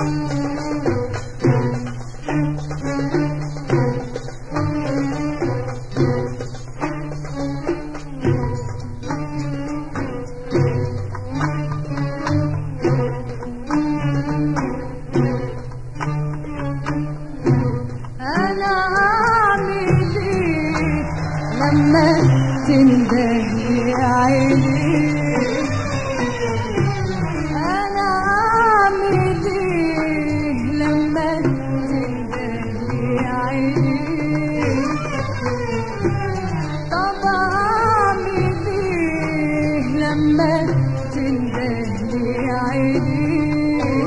انا اعمل ايه لما تندهلي عيني انا اعمل ايه لما تندهلي عيني طب اعمل ايه لما تندهلي عيني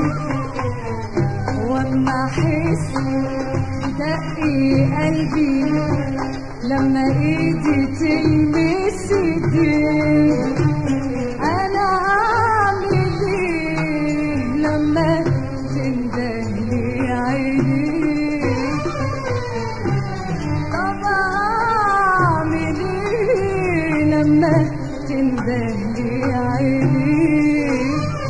واما احس دقي قلبي لما ايدي تلمس ايدي انا اعمل ايه لما تندهلي عيني طب اعمل ايه لما تندهلي عيني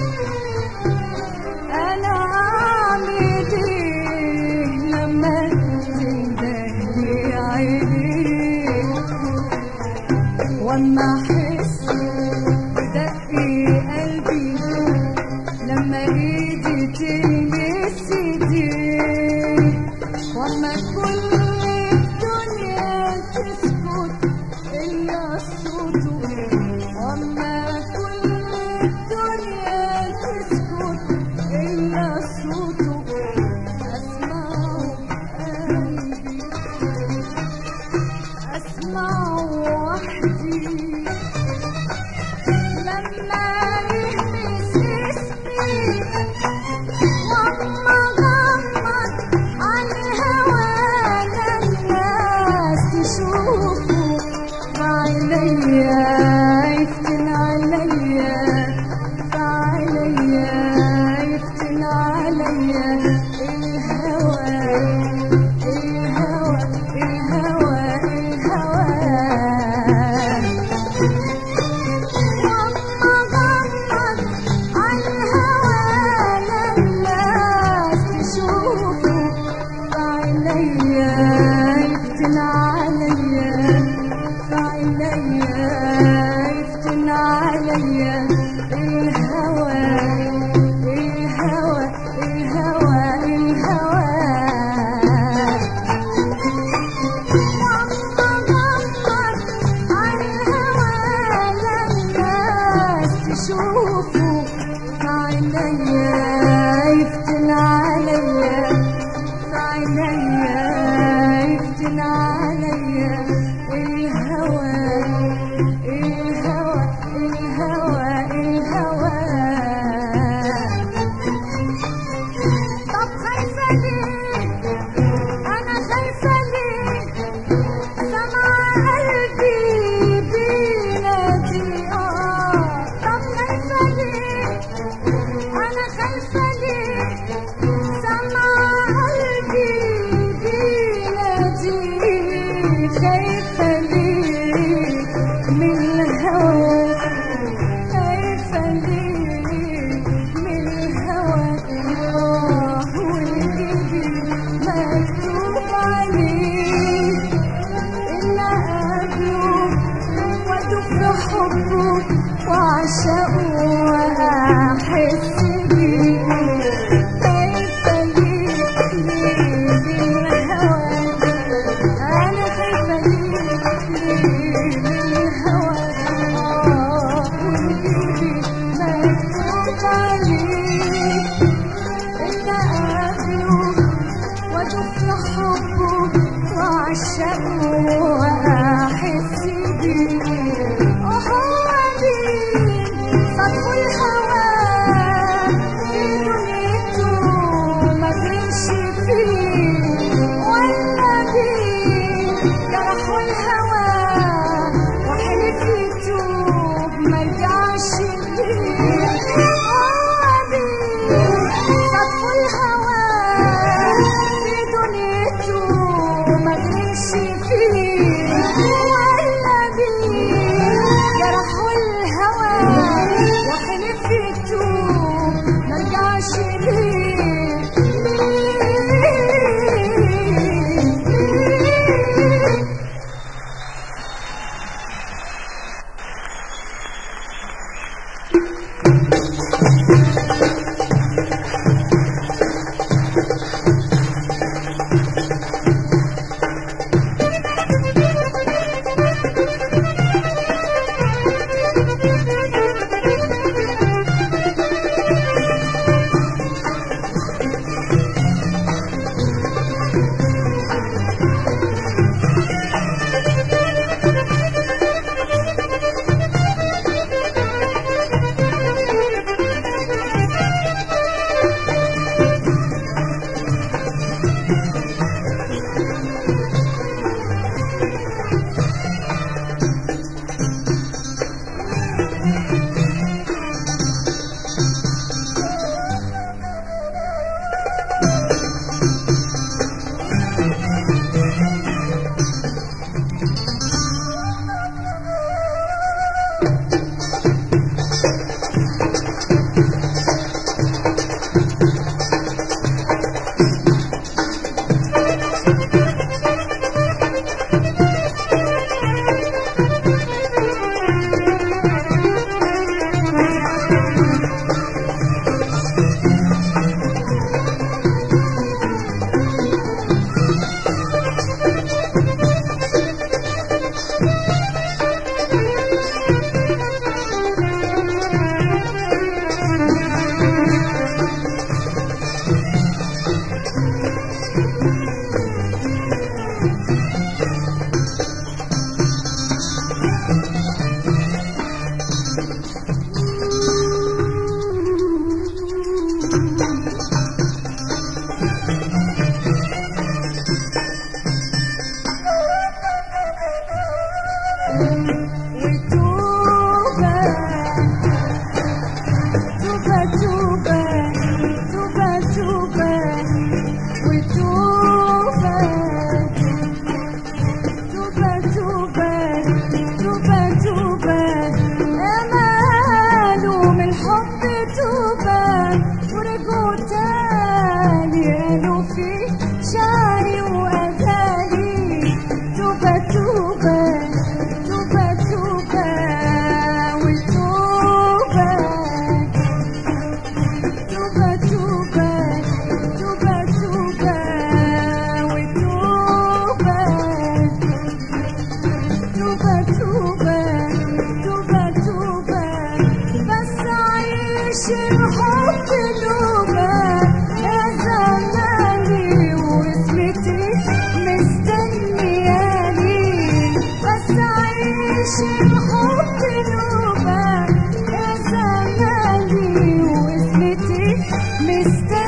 انا اعمل ايه لما تندهلي عيني واما احس بدقي قلبي لما ايدي تلمس ايدي واما كل الدنيا تسكت الا صوته واما كل الدنيا تسكت الا صوته اسمعه قلبي اسمعه وحدي لما يهمس اسمي واما غمض على هوانا الناس تشوفه عليا يفتن عليا عليا يفتن عليا الهوى الهوى الهوى الهوى واما غمض على هوانا الناس تشوفه عينيا يفتن عليا عينيا يفتن عليا الهوى الهوى الهوى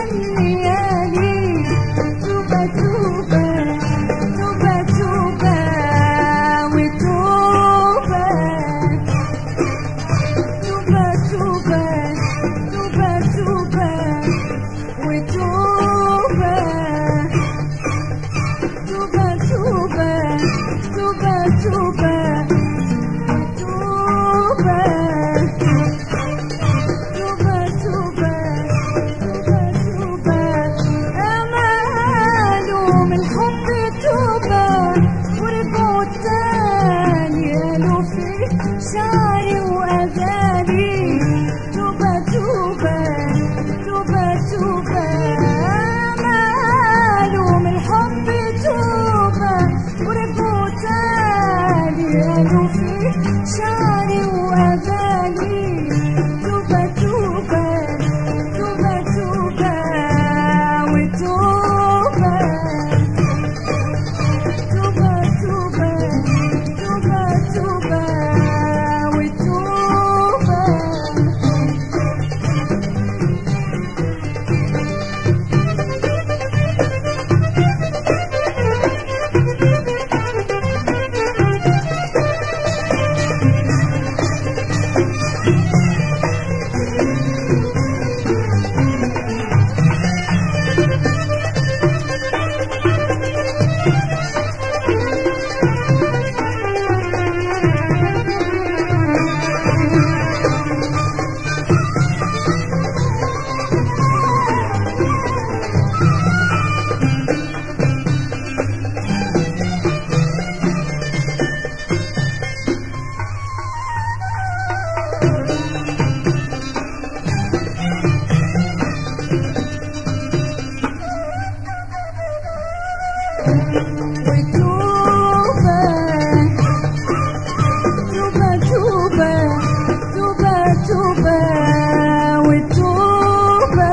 مستنياني توبة توبة توبة توبة وتوبة توبة توبة توبة توبة وتوبة توبة توبة توبة توبة وتوبة توبة توبة توبة توبة أماله من الحب توبة ورجعوا تاني قالوا في شعري وأغاني توبة توبة توبة توبة أماله من الحب توبة ورجعوا تاني قالوا في شعري وأغاني توبة توبة توبة توبة وتوبة توبة توبة توبة توبة وتوبة وتوبة توبة توبة توبة توبة وتوبة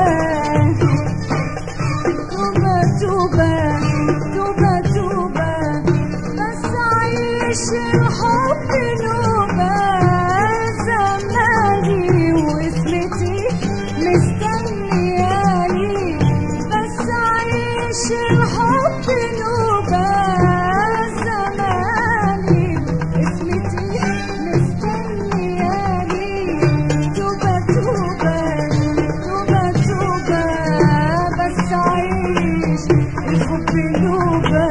توبة توبة توبة توبة بس عيش الحب نوبة زماني واسمتي مستنياني بس عيش الحب نوبة زماني اسمتي مستنياني توبة توبة توبة توبة بس عيش الحب نوبة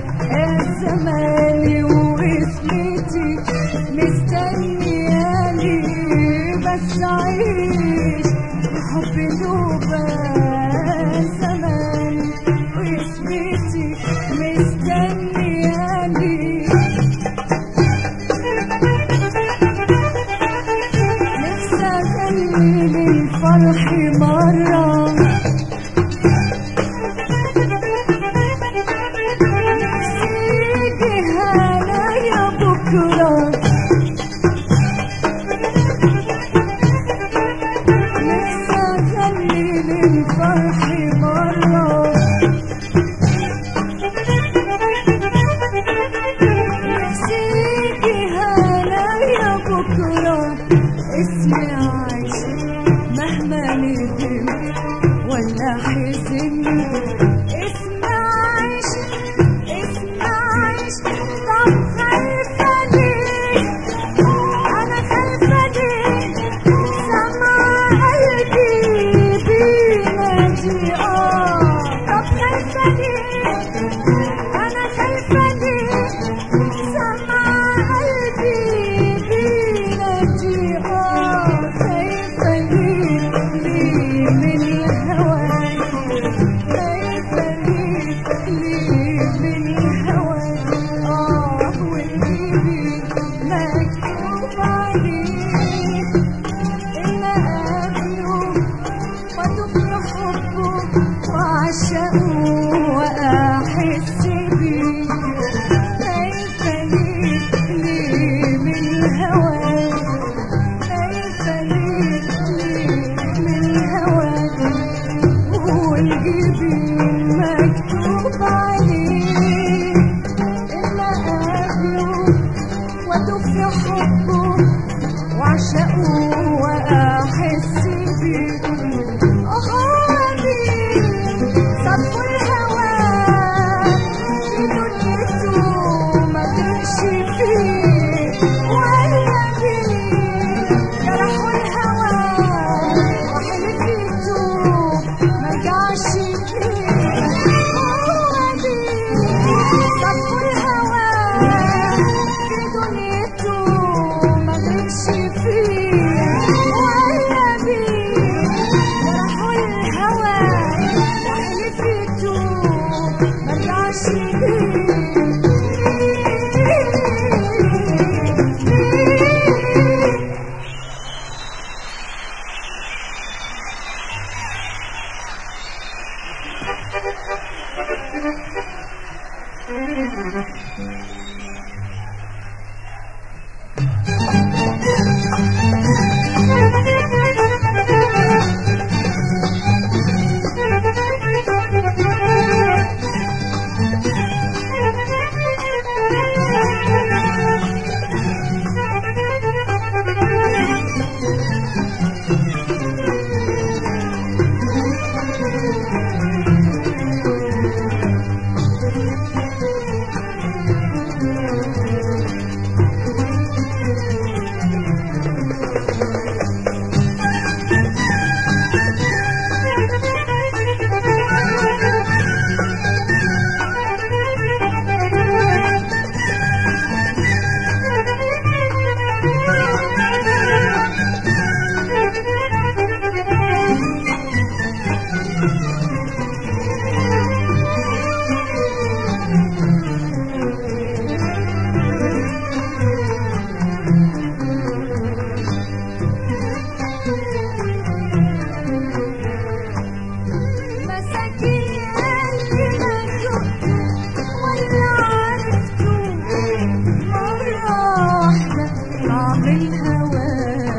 زماني واسمتي مستنياني بس عيش الحب نوبة زماني واسمتي مستنياني نفسي اغني للفرح مرة نفسي يجي هنايا بكرة نفسي اغني للفرح مرة نفسي يجي هنايا بكرة اسمي عايش مهما ندمت ولا حزنت اسمي عايش اسمي عايش طب خايفة ليه أنا خايفة ليه سامعة قلبي بينادي آه طب خايفة ليه أنا خايفة ليه سامعة قلبي بينادي آه خايفة ليه ليه من الهوى خايفة ليه ليه من الهوى آه والجيبي مكتوب عليه إن قبله وتبقى حبه وعشقه وأحس بيه خايفة ليه ليه من الهوى خايفة ليه ليه من الهوى والجبين مكتوب عليه إن قبله وتبقى حبه وعشقه وأحس بيه أهاني مساكين قلبي ما شفته ولا عرفته مرة واحدة طعم الهوى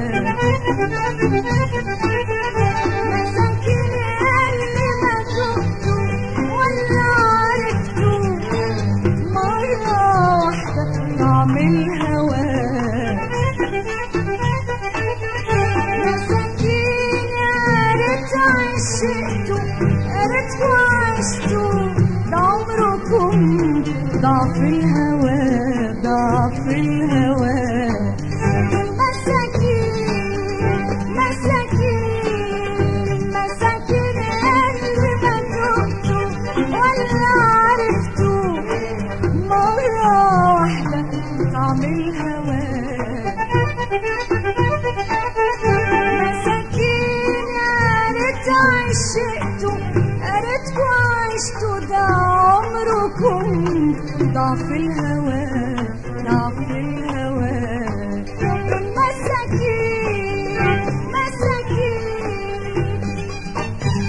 مساكين قلبي ما شفته ولا عرفته مرة واحدة طعم الهوى مساكين يا ريت عشقتوا يا ريت وعشتوا ده عمركم ضعف الهوى ضعف الهوى مساكين مساكين مساكين اللي ما دقتوا ولا عرفتوا مرة واحدة طعم الهوى مساكين يا ريت عشقتوا يا ريتكوا عشتوا ده عمركم ضعف الهوى ضعف الهوى مساكين مساكين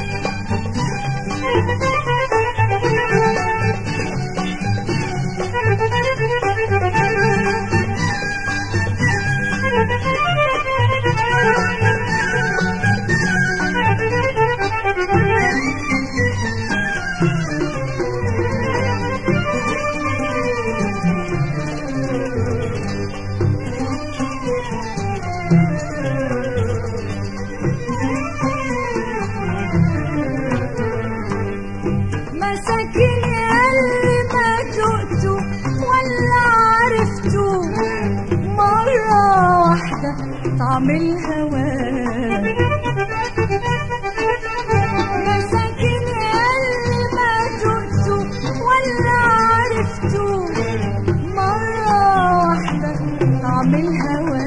مساكين اللي ما دقتوا ولا عرفتوا مرة واحدة طعم الهوى مساكين اللي ما دقتوا ولا عرفتوا مرة واحدة طعم الهوى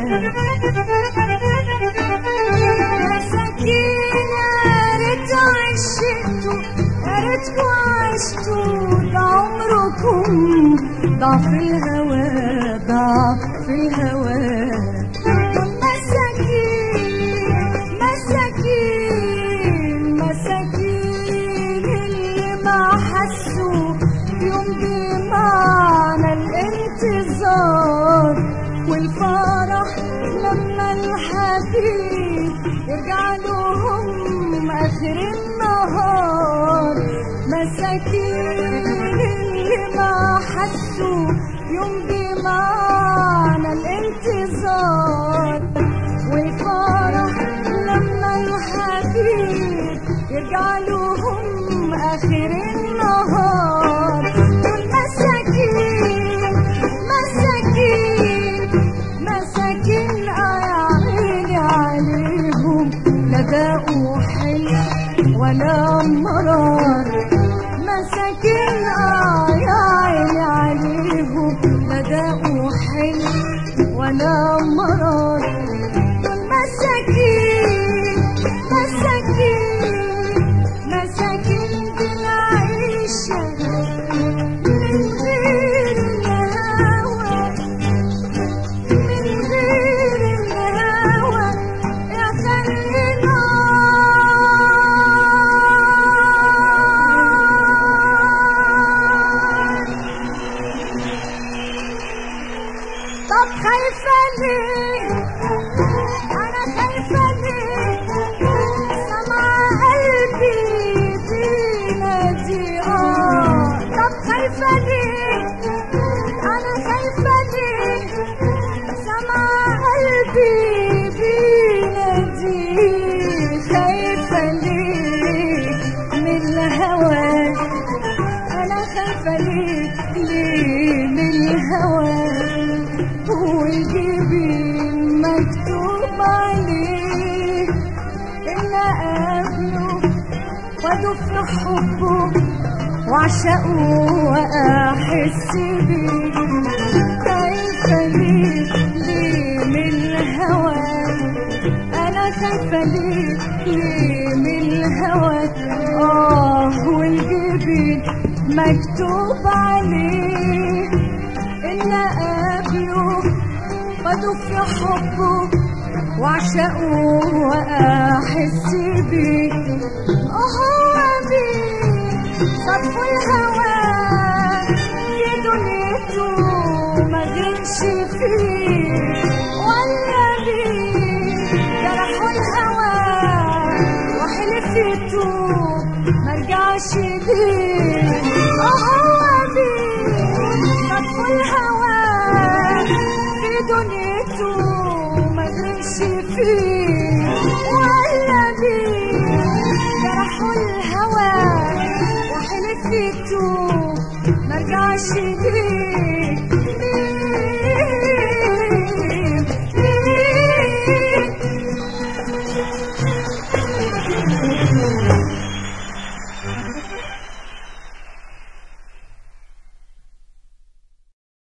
مساكين يا ريت عشقتوا يا ريتكوا عشتوا ده عمركم ضعف الهوى ضعف الهوى مساكين مساكين مساكين اللي ما حسوا يوم بمعنى الانتظار والفرح لما الحبيب يرجع لهم اخر النهار مساكين اللي ما حسوا يوم بمعنى الانتظار والفرح لما الحبيب يرجع لهم اخر النهار دول مساكين مساكين مساكين آه يا عيني عليهم لا داقوا حلو ولا مرار مساكين آه يا عيني عليهم لا داقوا حلو ولا مرار دول مساكين مساكين مساكين بالعيشة من غير الهوى من غير الهوى يا خلينا الهوى انا خايفه ليه ليه من الهوى والجبين مكتوب عليه ان اقابله وادوب في حبه واعشقه واحس بيه خايفه ليه ليه من الهوى انا خايفه ليه ليه من الهوى اه والجبين مكتوب عليه ان اقابله وادوب في حبه واعشقه واحس بيه هو بيه صدف الهوى في دنيته ما غيرش فيه ولا بيه جرحوا الهوى وحلف يتوب مرجعش ليه هو بيه صدف الهوى في دنيته ما غيرش فيه ولا بيه جرحوا الهوى وحلف يتوب مرجعش ليه